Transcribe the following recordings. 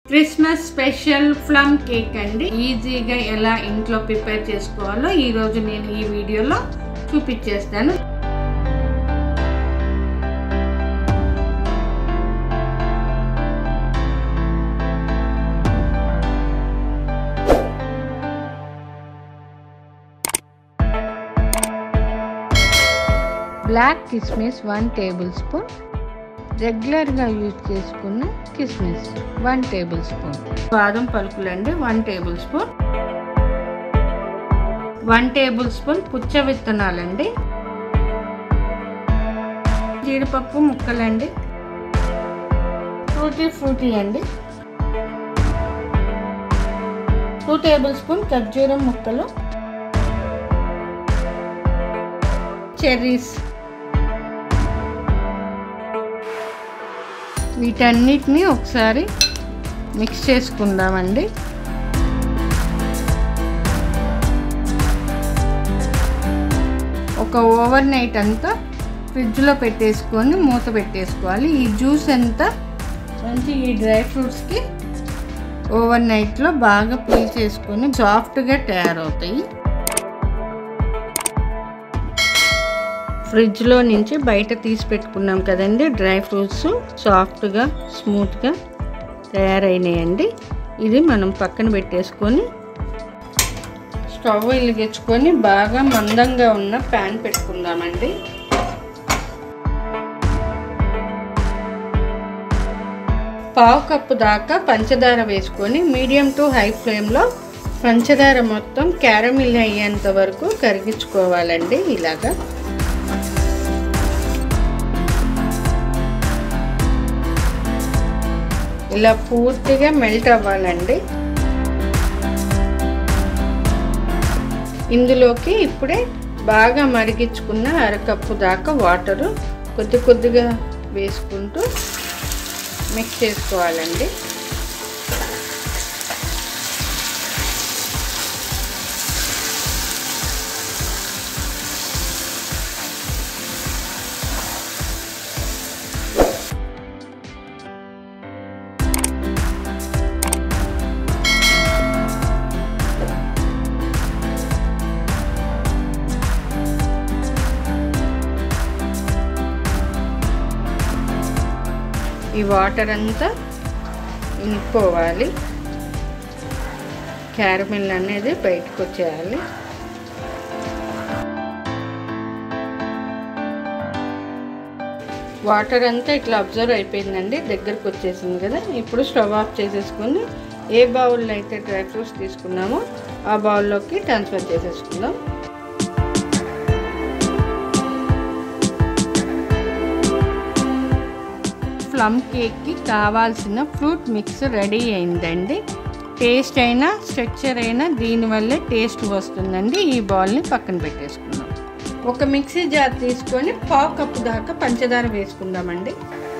Christmas special plum cake అండి ఈజీగా ఎలా ఇంట్లో ప్రిపేర్ చేసుకోవాలో ఈరోజు నేను ఈ వీడియోలో చూపించేస్తాను బ్లాక్ కిస్మిస్ వన్ టేబుల్ స్పూన్ రెగ్యులర్గా యూజ్ చేసుకున్న కిస్మిస్ వన్ టేబుల్ స్పూన్ బాదం పలుకులు అండి one tablespoon one tablespoon పుచ్చ విత్తనాలండి జీడిపప్పు ముక్కలండి ఫ్రూటీ ఫ్రూటీ అండి టూ టేబుల్ స్పూన్ ఖర్జూరం ముక్కలు చెర్రీస్ వీటన్నిటిని ఒకసారి మిక్స్ చేసుకుందామండి ఒక ఓవర్ నైట్ అంతా ఫ్రిడ్జ్లో పెట్టేసుకొని మూత పెట్టేసుకోవాలి ఈ జ్యూస్ అంతా మంచి ఈ డ్రై ఫ్రూట్స్కి ఓవర్ నైట్లో బాగా పీల్ చేసుకొని సాఫ్ట్గా తయారవుతాయి ఫ్రిడ్జ్లో నుంచి బయట తీసి పెట్టుకున్నాం కదండి డ్రై ఫ్రూట్స్ సాఫ్ట్గా స్మూత్గా తయారైనాయండి ఇది మనం పక్కన పెట్టేసుకొని స్టవ్ వెలిగించుకొని బాగా మందంగా ఉన్న ప్యాన్ పెట్టుకుందామండి పావు కప్పు దాకా పంచదార వేసుకొని మీడియం టు హై ఫ్లేమ్లో పంచదార మొత్తం క్యారమిల్ అయ్యేంత వరకు కరిగించుకోవాలండి ఇలాగా ఇలా పూర్తిగా మెల్ట్ అవ్వాలండి ఇందులోకి ఇప్పుడే బాగా మరిగించుకున్న అరకప్పు దాకా వాటరు కొద్ది కొద్దిగా వేసుకుంటూ మిక్స్ చేసుకోవాలండి ఈ వాటర్ అంతా ఇంకిపోవాలి క్యారమిల్ అనేది బయటకు వచ్చేయాలి వాటర్ అంతా ఇట్లా అబ్జర్వ్ అయిపోయిందండి దగ్గరకు వచ్చేసింది కదా ఇప్పుడు స్టవ్ ఆఫ్ చేసేసుకొని ఏ బౌల్లో అయితే డ్రై ఫ్రూట్స్ తీసుకున్నామో ఆ బౌల్లోకి ట్రాన్స్ఫర్ చేసేసుకుందాం ప్లమ్ కేక్కి కావాల్సిన ఫ్రూట్ మిక్స్ రెడీ అయిందండి టేస్ట్ అయినా స్ట్రక్చర్ అయినా దీనివల్లే టేస్ట్ వస్తుందండి ఈ బాల్ని పక్కన పెట్టేసుకుందాం ఒక మిక్సీ జార్ తీసుకొని పావు కప్పు దాకా పంచదార వేసుకుందామండి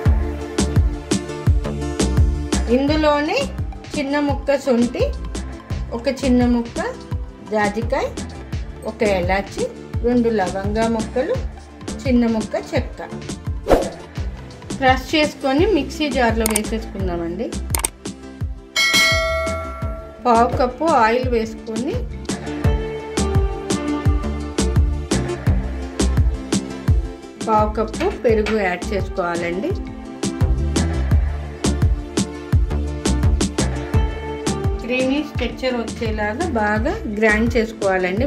ఇందులోనే చిన్న ముక్క శొంఠి ఒక చిన్న ముక్క జాజికాయ ఒక ఎలాచి రెండు లవంగా ముక్కలు చిన్న ముక్క చెక్క క్రష్ చేసుకొని మిక్సీ జార్లో వేసేసుకుందామండి పావు కప్పు ఆయిల్ వేసుకొని పావు కప్పు పెరుగు యాడ్ చేసుకోవాలండి క్రీమీ స్ట్రక్చర్ వచ్చేలాగా బాగా గ్రైండ్ చేసుకోవాలండి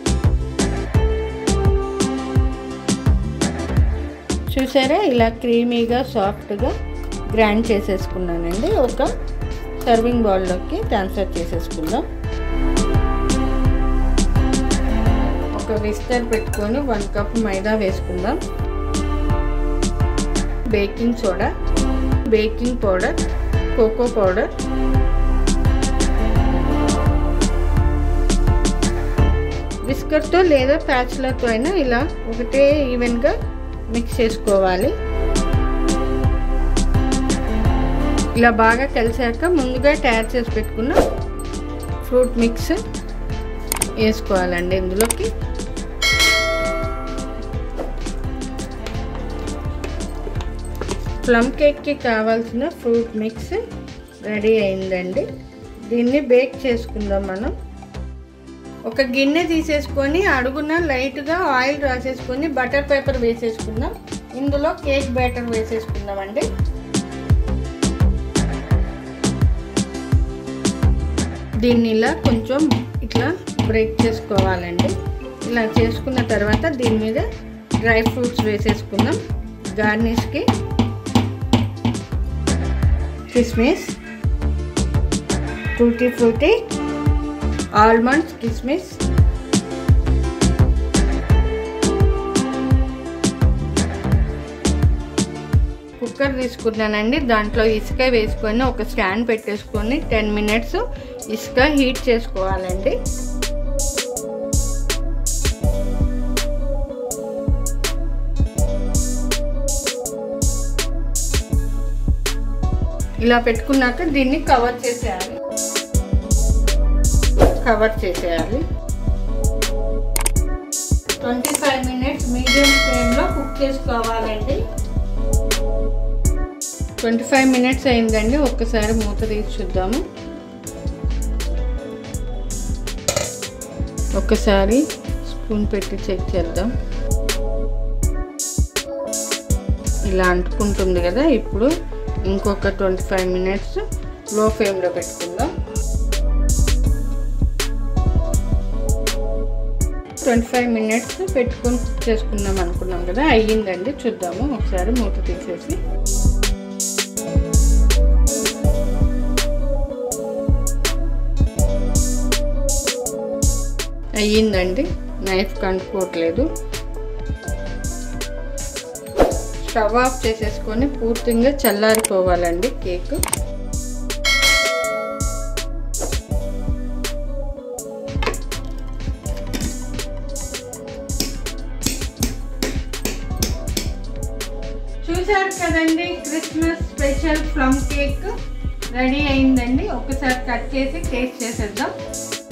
చూసారా ఇలా క్రీమీగా సాఫ్ట్గా గ్రైండ్ చేసేసుకున్నానండి ఒక సర్వింగ్ బౌల్లోకి ట్రాన్స్ఫర్ చేసేసుకుందాం ఒక విస్తర్ పెట్టుకొని వన్ కప్ మైదా వేసుకుందాం baking soda baking powder cocoa powder విస్కర్తో లేదా ప్యాచ్లతో అయినా ఇలా ఒకటే ఈవెన్గా మిక్స్ చేసుకోవాలి ఇలా బాగా కలిసాక ముందుగా తయారు చేసి పెట్టుకున్న ఫ్రూట్ మిక్స్ వేసుకోవాలండి ఇందులోకి ప్లమ్ కేక్కి కావాల్సిన ఫ్రూట్ మిక్స్ రెడీ అయిందండి దీన్ని బేక్ చేసుకుందాం మనం ఒక గిన్నె తీసేసుకొని అడుగున లైట్గా ఆయిల్ రాసేసుకొని బటర్ పేపర్ వేసేసుకుందాం ఇందులో కేక్ బ్యాటర్ వేసేసుకుందామండి దీన్ని ఇలా కొంచెం ఇట్లా బ్రేక్ చేసుకోవాలండి ఇలా చేసుకున్న తర్వాత దీని మీద డ్రై ఫ్రూట్స్ వేసేసుకుందాం గార్నిష్కి కిస్మిస్ టూటీ ఫ్రూటీ ఆల్మండ్స్ కిస్మిస్ కుక్కర్ తీసుకున్నానండి దాంట్లో ఇసుక వేసుకొని ఒక స్టాండ్ పెట్టేసుకొని టెన్ మినిట్స్ ఇసుక హీట్ చేసుకోవాలండి ఇలా పెట్టుకున్నాక దీన్ని కవర్ చేసేయాలి కవర్ చేసేయాలి ట్వంటీ ఫైవ్ మినిట్స్ మీడియం ఫ్లేమ్లో కుక్ చేసుకోవాలండి ట్వంటీ ఫైవ్ మినిట్స్ అయిందండి ఒక్కసారి మూత తీసి చూద్దాము ఒక్కసారి స్పూన్ పెట్టి చెక్ చేద్దాం ఇలా అంటుకుంటుంది కదా ఇప్పుడు ఇంకొక ట్వంటీ ఫైవ్ మినిట్స్ లో ఫ్లేమ్లో పెట్టుకుందాం ట్వంటీ ఫైవ్ మినిట్స్ పెట్టుకొని కుక్ చేసుకుందాం అనుకున్నాం కదా అయ్యిందండి చూద్దాము ఒకసారి మూత తీసేసి అయ్యిందండి నైఫ్ కంటుకోవట్లేదు స్టవ్ ఆఫ్ చేసేసుకొని పూర్తిగా చల్లారిపోవాలండి కేక్ చూసారు కదండి Christmas special plum cake ready అయిందండి ఒకసారి కట్ చేసి టేస్ట్ చేసేద్దాం